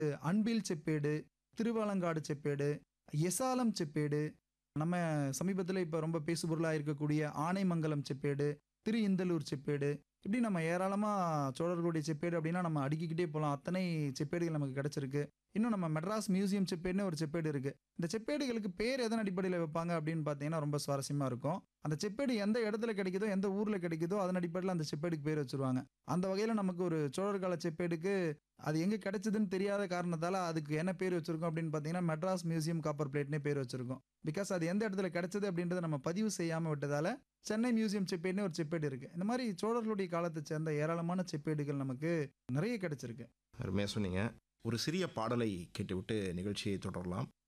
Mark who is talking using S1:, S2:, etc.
S1: அன்பில் செப்பேடு திருவாலங்காடு செப்பேடு எசாலம் செப்பேடு நம்ம சமீபத்தில் இப்போ ரொம்ப பேசுபொருளாக இருக்கக்கூடிய ஆனைமங்கலம் செப்பேடு திரு இந்தலூர் செப்பேடு இப்படி நம்ம ஏராளமாக சோழர்களுடைய செப்பேடு அப்படின்னா நம்ம அடுக்கிக்கிட்டே போகலாம் அத்தனை செப்பேடுகள் நமக்கு கிடைச்சிருக்கு இன்னும் நம்ம மெட்ராஸ் மியூசியம் செப்பேடுன்னு ஒரு செப்பேடு இருக்கு இந்த செப்பேடுகளுக்கு பேர் எதன் அடிப்படையில் வைப்பாங்க அப்படின்னு பார்த்தீங்கன்னா ரொம்ப சுவாரஸ்யமா இருக்கும் அந்த செப்பேடு எந்த இடத்துல கிடைக்குதோ எந்த ஊர்ல கிடைக்குதோ அதன் அடிப்படையில் அந்த செப்பேடுக்கு பேர் வச்சிருவாங்க அந்த வகையில் நமக்கு ஒரு சோழர் கால செப்பேடுக்கு அது எங்க கிடைச்சதுன்னு தெரியாத காரணத்தால அதுக்கு என்ன பேர் வச்சிருக்கோம் அப்படின்னு பார்த்தீங்கன்னா மெட்ராஸ் மியூசியம் காப்பர் பிளேட்னே பேர் வச்சிருக்கோம் பிகாஸ் அது எந்த இடத்துல கிடைச்சது அப்படின்றத நம்ம பதிவு செய்யாம விட்டதால சென்னை மியூசியம் செப்பேடுன்னு ஒரு செப்பேடு இருக்கு இந்த மாதிரி சோழர்களுடைய காலத்தை சேர்ந்த ஏராளமான செப்பேடுகள் நமக்கு நிறைய கிடைச்சிருக்கு
S2: அருமையாக சொன்னீங்க ஒரு சிறிய பாடலை கேட்டுவிட்டு நிகழ்ச்சியை தொடரலாம்